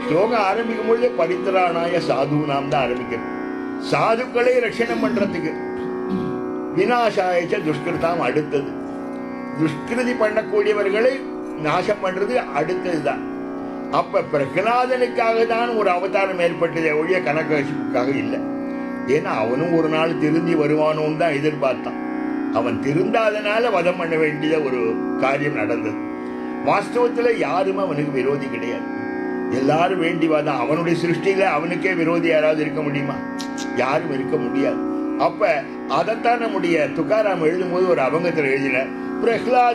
ஸ்லோகம் ஆரம்பிக்கும் பொழுது பரித்திராணாய சாது நாம் தான் ஆரம்பிக்கிறது சாதுக்களை ரட்சணம் பண்றதுக்கு வினாசாயச்ச துஷ்கிருதாம் அடுத்தது துஷ்கிருதி பண்ணக்கூடியவர்களை நாசம் பண்றது அடுத்ததுதான் அப்ப பிரகலாதனுக்காக தான் ஒரு அவதாரம் ஏற்பட்டதே ஒழிய கனகசிப்புக்காக இல்லை ஏன்னா அவனும் ஒரு நாள் திருந்தி வருவானோன்னு தான் எதிர்பார்த்தான் அவன் திருந்தாதனால வதம் பண்ண வேண்டிய ஒரு காரியம் நடந்தது வாஸ்தவத்துல யாரும் அவனுக்கு விரோதி கிடையாது எல்லாரும் வேண்டிவாதான் அவனுடைய சிருஷ்டியில அவனுக்கே விரோதி யாராவது இருக்க முடியுமா யாரும் இருக்க முடியாது அப்ப அதைத்தான் நம்முடைய துக்காராம் எழுதும்போது ஒரு அபங்கத்தில் எழுதின பிரஹ்லாத்